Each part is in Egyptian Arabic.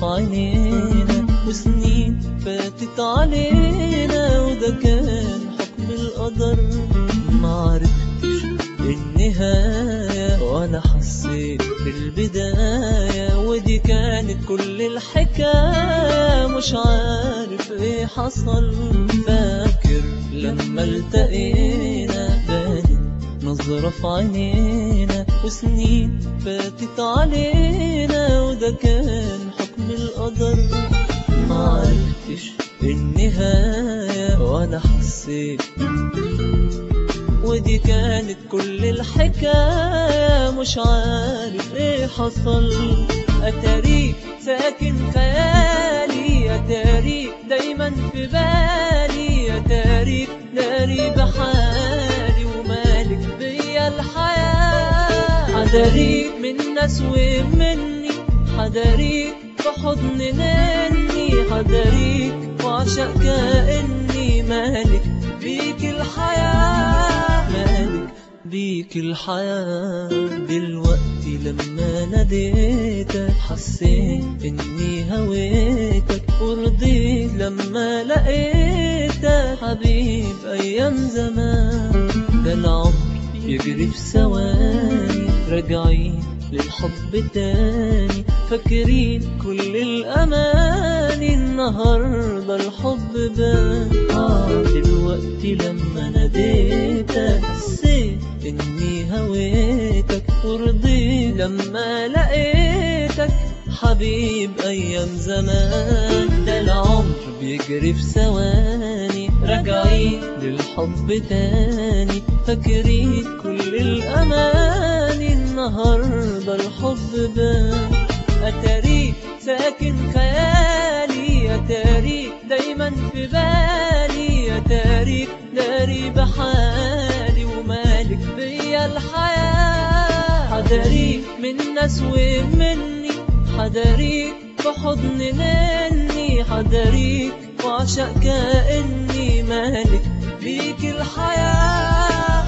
نظرة عينينا وسنين فاتت علينا وده كان حكم القدر معرفتش النهاية ولا حسيت بالبداية ودي كانت كل الحكاية مش عارف ايه حصل فاكر لما التقينا بانت نظرة في عينينا وسنين فاتت علينا وده كان حكم القدر معرفتش النهاية ولا حسيت ودي كانت كل الحكاية مش عارف ايه حصل اتاريك ساكن خيالي اتاريك دايما في بالي اتاريك داري بحالي ومالك بيا الحياة حداريك من ناس ومني حداريك في حضن نني حداريك وعشق كأني مالك بيك الحياة مالك بيك الحياة دلوقتي لما ناديتك حسيت اني هويتك ورضيت لما لقيتك حبيب ايام زمان ده العمر يجري في ثواني راجعين للحب تاني فاكرين كل الأماني النهاردة الحب بان آه دلوقتي لما ناديتك حسيت إني هويتك ورضيت لما لقيتك حبيب أيام زمان ده العمر بيجري في ثواني راجعين للحب تاني فاكرين كل الأماني النهاردة الحب بان أتاريك ساكن خيالي أتاريك دايما في بالي أتاريك داري بحالي ومالك بيا الحياة حداريك من ناس ومني حداريك في حضن نني حداريك وعشق كأني مالك بيك الحياة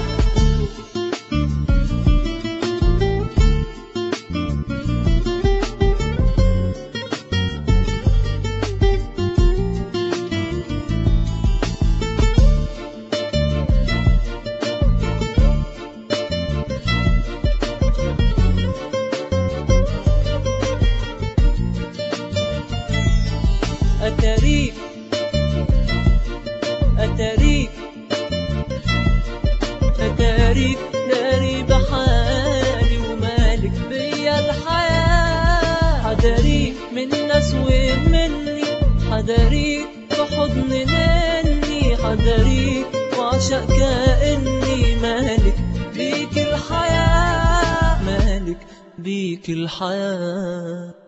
أتاريك أتاريك أتاريك داري بحالي ومالك بيا الحياة حداريك من ناس ومني حداريك في حضن نني حداريك وعشق كأني مالك بيك الحياة مالك بيك الحياة